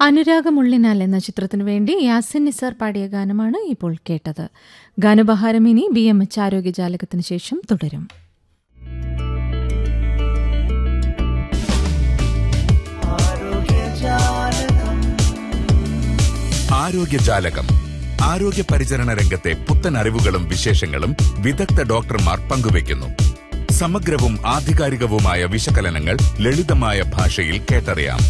അനുരാഗമുള്ളിനാൽ എന്ന ചിത്രത്തിനു വേണ്ടി യാസിൻ നിസാർ പാടിയ ഗാനമാണ് ഇപ്പോൾ കേട്ടത് ഗാനബഹാരം ഇനി ബി എം എച്ച് ആരോഗ്യജാലകത്തിന് ശേഷം തുടരും ആരോഗ്യജാലകം ആരോഗ്യ പരിചരണ രംഗത്തെ പുത്തൻ അറിവുകളും വിശേഷങ്ങളും വിദഗ്ധ ഡോക്ടർമാർ പങ്കുവയ്ക്കുന്നു സമഗ്രവും ആധികാരികവുമായ വിശകലനങ്ങൾ ലളിതമായ ഭാഷയിൽ കേട്ടറിയാം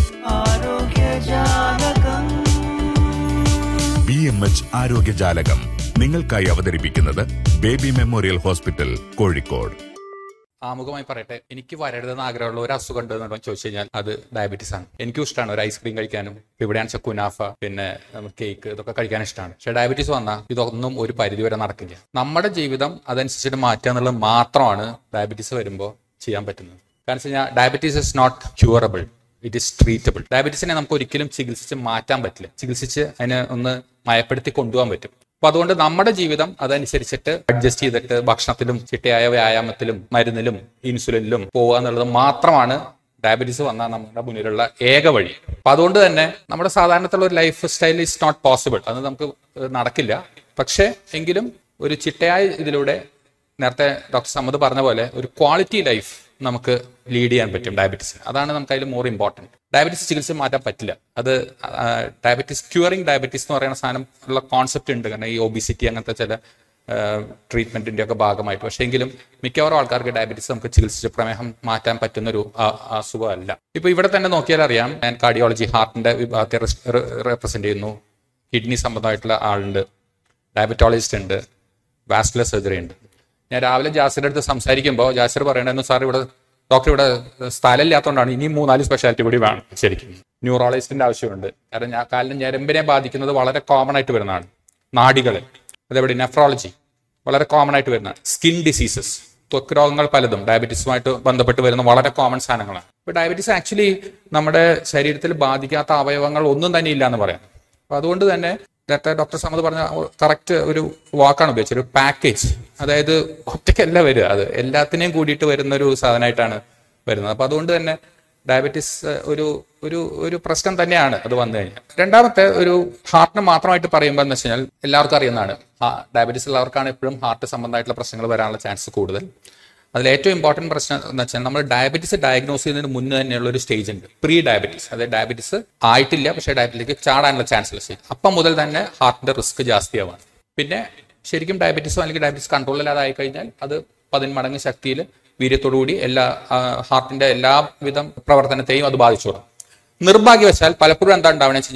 ബി എം എച്ച് ആരോഗ്യജാലകം നിങ്ങൾക്കായി അവതരിപ്പിക്കുന്നത് ബേബി മെമ്മോറിയൽ ഹോസ്പിറ്റൽ കോഴിക്കോട് ആമുഖമായി പറയട്ടെ എനിക്ക് വരരുതെന്ന് ആഗ്രഹമുള്ള ഒരു അസുഖം ഉണ്ട് എന്ന് ചോദിച്ചു കഴിഞ്ഞാൽ അത് ഡയബറ്റീസ് ആണ് എനിക്കും ഇഷ്ടമാണ് ഒരു ഐസ്ക്രീം കഴിക്കാനും ഇവിടെയാണ് വെച്ചാൽ കുനാഫ പിന്നെ കേക്ക് ഇതൊക്കെ കഴിക്കാൻ ഇഷ്ടമാണ് പക്ഷെ ഡയബറ്റീസ് വന്നാൽ ഇതൊന്നും ഒരു പരിധി വരെ നടക്കില്ല നമ്മുടെ ജീവിതം അതനുസരിച്ചിട്ട് മാറ്റുക എന്നുള്ളത് മാത്രമാണ് ഡയബറ്റീസ് വരുമ്പോൾ ചെയ്യാൻ പറ്റുന്നത് കാരണം വെച്ച് കഴിഞ്ഞാൽ diabetes is not curable it is treatable ഡയബറ്റീസിനെ നമുക്ക് ഒരിക്കലും ചികിത്സിച്ച് മാറ്റാൻ പറ്റില്ല ചികിത്സിച്ച് അതിനെ ഒന്ന് മയപ്പെടുത്തി കൊണ്ടുപോകാൻ പറ്റും അപ്പൊ അതുകൊണ്ട് നമ്മുടെ ജീവിതം അതനുസരിച്ചിട്ട് അഡ്ജസ്റ്റ് ചെയ്തിട്ട് ഭക്ഷണത്തിലും ചിട്ടയായ വ്യായാമത്തിലും മരുന്നിലും ഇൻസുലിനിലും പോവുക എന്നുള്ളത് മാത്രമാണ് ഡയബറ്റീസ് വന്നാൽ നമ്മുടെ മുന്നിലുള്ള ഏക വഴി അപ്പൊ അതുകൊണ്ട് തന്നെ നമ്മുടെ സാധാരണത്തുള്ള ഒരു lifestyle is not possible അത് നമുക്ക് നടക്കില്ല പക്ഷേ എങ്കിലും ഒരു ചിട്ടയായ ഇതിലൂടെ നേരത്തെ ഡോക്ടർ സമ്മത് പറഞ്ഞ പോലെ ഒരു ക്വാളിറ്റി ലൈഫ് നമുക്ക് ലീഡ് ചെയ്യാൻ പറ്റും ഡയബറ്റീസ് അതാണ് നമുക്ക് അതിൽ മോർ ഇമ്പോർട്ടൻറ്റ് ഡയബറ്റീസ് ചികിത്സ മാറ്റാൻ പറ്റില്ല അത് ഡയബറ്റീസ് ക്യൂറിങ് ഡയബറ്റീസ് എന്ന് പറയുന്ന സാധനം ഉള്ള കോൺസെപ്റ്റ് ഉണ്ട് കാരണം ഈ ഒബിസിറ്റി അങ്ങനത്തെ ചില ട്രീറ്റ്മെന്റിന്റെ ഒക്കെ ഭാഗമായിട്ട് പക്ഷേ എങ്കിലും മിക്കവാറും ആൾക്കാർക്ക് ഡയബറ്റീസ് നമുക്ക് ചികിത്സിച്ച് പ്രമേഹം മാറ്റാൻ പറ്റുന്ന ഒരു അസുഖമല്ല ഇപ്പൊ ഇവിടെ തന്നെ നോക്കിയാൽ അറിയാം ഞാൻ കാർഡിയോളജി ഹാർട്ടിന്റെ വിഭാഗത്തെ റെപ്രസെന്റ് ചെയ്യുന്നു കിഡ്നി സംബന്ധമായിട്ടുള്ള ആളുണ്ട് ഡയബറ്റോളജിസ്റ്റ് ഉണ്ട് വാസ്കുലർ സർജറി ഉണ്ട് ഞാൻ രാവിലെ ജാസിന്റെ അടുത്ത് സംസാരിക്കുമ്പോൾ ജാസിർ പറയണ്ടായിരുന്നു സാർ ഇവിടെ ഡോക്ടർ ഇവിടെ സ്ഥലമില്ലാത്തതുകൊണ്ടാണ് ഇനി മൂന്നാല് സ്പെഷ്യാലിറ്റി കൂടി വേണം ശരിക്കും ന്യൂറോളജിസ്റ്റിന്റെ ആവശ്യമുണ്ട് കാരണം ഞാൻ കാലിന് ഞരമ്പിനെ ബാധിക്കുന്നത് വളരെ കോമൺ ആയിട്ട് വരുന്നതാണ് നാടികൾ അതേപോലെ നെഫ്രോളജി വളരെ കോമൺ ആയിട്ട് വരുന്ന സ്കിൻ ഡിസീസസ് ത്വക്ക് രോഗങ്ങൾ പലതും ഡയബറ്റീസുമായിട്ട് ബന്ധപ്പെട്ട് വരുന്ന വളരെ കോമൺ സാധനങ്ങളാണ് ഇപ്പൊ ഡയബറ്റീസ് ആക്ച്വലി നമ്മുടെ ശരീരത്തിൽ ബാധിക്കാത്ത അവയവങ്ങൾ ഒന്നും തന്നെ ഇല്ല എന്ന് പറയാം അപ്പൊ അതുകൊണ്ട് തന്നെ നേരത്തെ ഡോക്ടർ സമത് പറഞ്ഞ കറക്റ്റ് ഒരു വാക്കാണ് ഉപയോഗിച്ചത് ഒരു പാക്കേജ് അതായത് ഒറ്റയ്ക്കല്ല വരിക അത് എല്ലാത്തിനെയും കൂടിയിട്ട് വരുന്ന ഒരു സാധനമായിട്ടാണ് വരുന്നത് അപ്പൊ അതുകൊണ്ട് തന്നെ ഡയബറ്റീസ് ഒരു ഒരു ഒരു പ്രശ്നം തന്നെയാണ് അത് വന്നു കഴിഞ്ഞാൽ രണ്ടാമത്തെ ഒരു ഹാർട്ടിന് മാത്രമായിട്ട് പറയുമ്പോൾ എന്ന് വെച്ച് കഴിഞ്ഞാൽ എല്ലാവർക്കും അറിയുന്നതാണ് ഡയബറ്റീസ് ഉള്ളവർക്കാണ് എപ്പോഴും ഹാർട്ട് സംബന്ധമായിട്ടുള്ള പ്രശ്നങ്ങൾ വരാനുള്ള ചാൻസ് കൂടുതൽ അതിൽ ഏറ്റവും ഇമ്പോർട്ടൻറ്റ് പ്രശ്നം എന്ന് വെച്ചാൽ നമ്മൾ ഡയബറ്റീസ് ഡയഗ്നോസ് ചെയ്യുന്നതിന് മുന്നേ തന്നെയുള്ള ഒരു സ്റ്റേജ് ഉണ്ട് പ്രീ ഡയബറ്റീസ് അതായത് ഡയബറ്റീസ് ആയിട്ടില്ല പക്ഷേ ഡയബറ്റിലേക്ക് ചാടാനുള്ള ചാൻസ് ഉള്ള സ്റ്റേജ് അപ്പം മുതൽ തന്നെ ഹാർട്ടിന്റെ റിസ്ക് ജാസ്തിയാവാണ് പിന്നെ ശരിക്കും ഡയബറ്റീസോ അല്ലെങ്കിൽ ഡയബറ്റീസ് കൺട്രോളില്ലാതായി കഴിഞ്ഞാൽ അത് പതിന്മടങ്ങ് ശക്തിയിൽ വീര്യത്തോടുകൂടി എല്ലാ ഹാർട്ടിന്റെ എല്ലാവിധം പ്രവർത്തനത്തെയും അത് ബാധിച്ചോളും നിർഭാഗ്യവശാൽ പലപ്പോഴും എന്താ ഉണ്ടാവുക